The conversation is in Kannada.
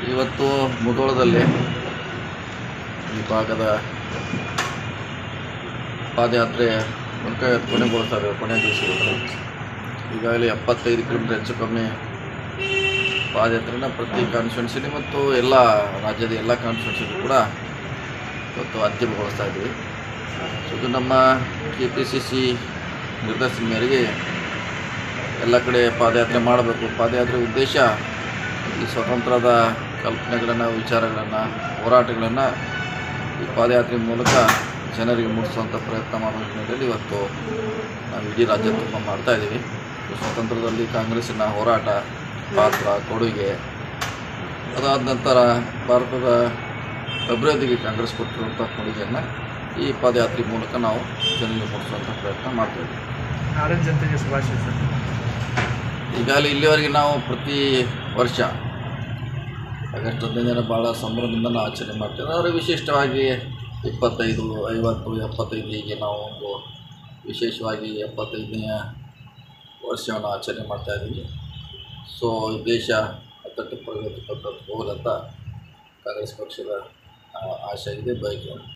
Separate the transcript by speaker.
Speaker 1: ಇವತ್ತು ಮುಧೋಳದಲ್ಲಿ ಈ ಭಾಗದ ಪಾದಯಾತ್ರೆ ಮೂಲಕ ಕೊನೆಗೊಳ್ತಾ ಇದೆ ಕೊನೆ ದಿವಸಗಳು ಈಗಾಗಲೇ ಎಪ್ಪತ್ತೈದು ಕಿಲೋಮೀಟರ್ ಹೆಚ್ಚು ಕಮ್ಮಿ ಪಾದಯಾತ್ರೆನ ಪ್ರತಿ ಕಾನ್ಸ್ಟಿಟ್ಯೂನ್ಸಿಲಿ ಮತ್ತು ಎಲ್ಲ ರಾಜ್ಯದ ಎಲ್ಲ ಕಾನ್ಸ್ಟಿಟ್ಯೂನ್ಸಿಲಿ ಕೂಡ ಇವತ್ತು ಅಂತಿಮಗೊಳಿಸ್ತಾ ಇದ್ವಿ ಸೊ ಇದು ನಮ್ಮ ಕೆ ಪಿ ಸಿ ಸಿ ನಿರ್ದೇಶನ ಮೇರೆಗೆ ಎಲ್ಲ ಕಡೆ ಪಾದಯಾತ್ರೆ ಮಾಡಬೇಕು ಪಾದಯಾತ್ರೆ ಉದ್ದೇಶ ಈ ಸ್ವತಂತ್ರದ ಕಲ್ಪನೆಗಳನ್ನು ವಿಚಾರಗಳನ್ನು ಹೋರಾಟಗಳನ್ನು ಈ ಪಾದಯಾತ್ರೆ ಮೂಲಕ ಜನರಿಗೆ ಮೂಡಿಸುವಂಥ ಪ್ರಯತ್ನ ಮಾಡೋ ನಿಟ್ಟಿನಲ್ಲಿ ಇವತ್ತು ನಾವು ಇಡೀ ರಾಜ್ಯ ತುಂಬ ಮಾಡ್ತಾ ಇದ್ದೀವಿ ಈ ಸ್ವಾತಂತ್ರ್ಯದಲ್ಲಿ ಕಾಂಗ್ರೆಸ್ಸಿನ ಹೋರಾಟ ಪಾತ್ರ ಕೊಡುಗೆ ಅದಾದ ನಂತರ ಭಾರತದ ಅಭಿವೃದ್ಧಿಗೆ ಕಾಂಗ್ರೆಸ್ ಕೊಟ್ಟಿರುವಂಥ ಕೊಡುಗೆಯನ್ನು ಈ ಪಾದಯಾತ್ರೆ ಮೂಲಕ ನಾವು ಜನರಿಗೆ ಮೂಡಿಸುವಂಥ ಪ್ರಯತ್ನ ಮಾಡ್ತಾಯಿದ್ದೀವಿ
Speaker 2: ನಾಡಿನ ಜನತೆಗೆ ಶುಭಾಶಯ ಸರ್
Speaker 1: ಈಗಾಗಲೇ ಇಲ್ಲಿವರೆಗೆ ನಾವು ಪ್ರತಿ ವರ್ಷ ಆಗಸ್ಟ್ ಹದಿನೈದರ ಭಾಳ ಸಂಭ್ರಮದಿಂದ ನಾವು ಆಚರಣೆ ಮಾಡ್ತೇವೆ ಆದರೆ ವಿಶಿಷ್ಟವಾಗಿ ಇಪ್ಪತ್ತೈದು ಐವತ್ತು ಎಪ್ಪತ್ತೈದು ಹೀಗೆ ನಾವು ಒಂದು ವಿಶೇಷವಾಗಿ ಎಪ್ಪತ್ತೈದನೆಯ ವರ್ಷವನ್ನು ಆಚರಣೆ ಮಾಡ್ತಾ ಇದ್ದೀವಿ ಸೊ ಈ ದೇಶ ಹತ್ತಕ್ಕೆ ಪ್ರಗತಿ ಪಥ ಹೋಗಲಂತ ಕಾಂಗ್ರೆಸ್ ಪಕ್ಷದ ಆ, ಆಶೆ ಇದೆ ಬಯಕೆ